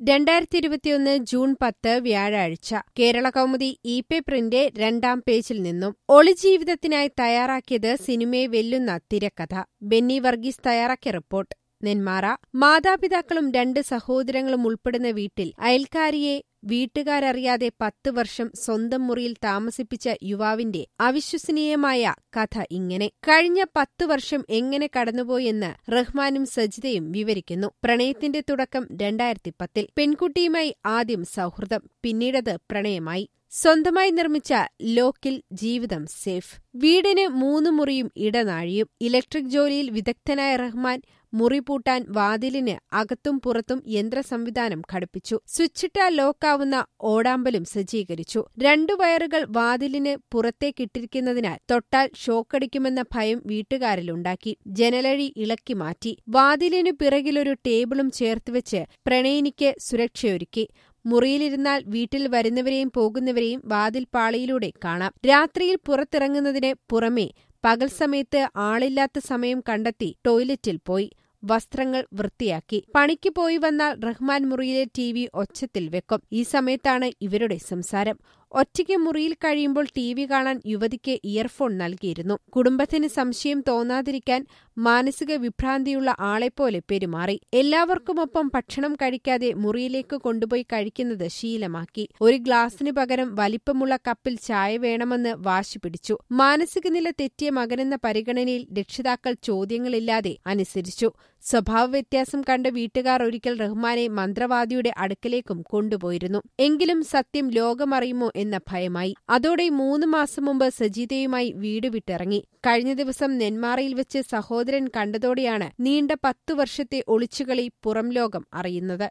രണ്ടായിരത്തി ഇരുപത്തിയൊന്ന് ജൂൺ പത്ത് വ്യാഴാഴ്ച കേരള കൗമുദി ഇ പേപ്പറിന്റെ രണ്ടാം പേജിൽ നിന്നും ഒളിജീവിതത്തിനായി തയ്യാറാക്കിയത് സിനിമയെ വെല്ലുന്ന തിരക്കഥ ബെന്നി വർഗീസ് തയ്യാറാക്കിയ റിപ്പോർട്ട് നെന്മാറ മാതാപിതാക്കളും രണ്ട് സഹോദരങ്ങളും ഉൾപ്പെടുന്ന വീട്ടിൽ അയൽക്കാരിയെ വീട്ടുകാരറിയാതെ പത്ത് വർഷം സ്വന്തം മുറിയിൽ താമസിപ്പിച്ച യുവാവിന്റെ അവിശ്വസനീയമായ കഥ ഇങ്ങനെ കഴിഞ്ഞ പത്ത് വർഷം എങ്ങനെ കടന്നുപോയെന്ന് റഹ്മാനും സജിതയും വിവരിക്കുന്നു പ്രണയത്തിന്റെ തുടക്കം രണ്ടായിരത്തി പത്തിൽ പെൺകുട്ടിയുമായി ആദ്യം സൗഹൃദം പിന്നീടത് പ്രണയമായി സ്വന്തമായി നിർമ്മിച്ച ലോക്കിൽ ജീവിതം സേഫ് വീടിന് മൂന്ന് മുറിയും ഇടനാഴിയും ഇലക്ട്രിക് ജോലിയിൽ വിദഗ്ധനായ റഹ്മാൻ മുറി പൂട്ടാൻ വാതിലിന് അകത്തും പുറത്തും യന്ത്ര സംവിധാനം ഘടിപ്പിച്ചു സ്വിച്ചിട്ട ലോക്കാവുന്ന ഓടാമ്പലും സജ്ജീകരിച്ചു രണ്ടു വയറുകൾ വാതിലിന് പുറത്തേക്കിട്ടിരിക്കുന്നതിനാൽ തൊട്ടാൽ ഷോക്കടിക്കുമെന്ന ഭയം വീട്ടുകാരിലുണ്ടാക്കി ജനലഴി ഇളക്കി മാറ്റി വാതിലിനു പിറകിലൊരു ടേബിളും ചേർത്തുവെച്ച് പ്രണയിനിക്ക് സുരക്ഷയൊരുക്കി മുറിയിലിരുന്നാൽ വീട്ടിൽ വരുന്നവരെയും പോകുന്നവരെയും വാതിൽ പാളിയിലൂടെ കാണാം രാത്രിയിൽ പുറത്തിറങ്ങുന്നതിന് പുറമേ പകൽ സമയത്ത് ആളില്ലാത്ത സമയം കണ്ടെത്തി ടോയ്ലറ്റിൽ പോയി വസ്ത്രങ്ങൾ വൃത്തിയാക്കി പണിക്ക് പോയി വന്നാൽ റഹ്മാൻ മുറിയിലെ ടി വി ഒച്ചത്തിൽ വെക്കും ഈ സമയത്താണ് ഇവരുടെ സംസാരം ഒറ്റയ്ക്ക് മുറിയിൽ കഴിയുമ്പോൾ ടി വി കാണാൻ യുവതിക്ക് ഇയർഫോൺ നൽകിയിരുന്നു കുടുംബത്തിന് സംശയം തോന്നാതിരിക്കാൻ മാനസിക വിഭ്രാന്തിയുള്ള ആളെപ്പോലെ പെരുമാറി എല്ലാവർക്കുമൊപ്പം ഭക്ഷണം കഴിക്കാതെ മുറിയിലേക്ക് കൊണ്ടുപോയി കഴിക്കുന്നത് ശീലമാക്കി ഒരു ഗ്ലാസിന് പകരം വലിപ്പമുള്ള കപ്പിൽ ചായ വേണമെന്ന് വാശി പിടിച്ചു മാനസിക നില തെറ്റിയ മകനെന്ന പരിഗണനയിൽ രക്ഷിതാക്കൾ ചോദ്യങ്ങളില്ലാതെ അനുസരിച്ചു സ്വഭാവ വ്യത്യാസം കണ്ട വീട്ടുകാർ ഒരിക്കൽ റഹ്മാനെ മന്ത്രവാദിയുടെ അടുക്കലേക്കും കൊണ്ടുപോയിരുന്നു എങ്കിലും സത്യം ലോകമറിയുമോ എന്ന ഭയമായി അതോടെ മൂന്ന് മാസം മുമ്പ് സജീതയുമായി വീട് വിട്ടിറങ്ങി കഴിഞ്ഞ ദിവസം നെന്മാറയിൽ വെച്ച് സഹോദരൻ കണ്ടതോടെയാണ് നീണ്ട പത്തു വർഷത്തെ ഒളിച്ചുകളി പുറം ലോകം അറിയുന്നത്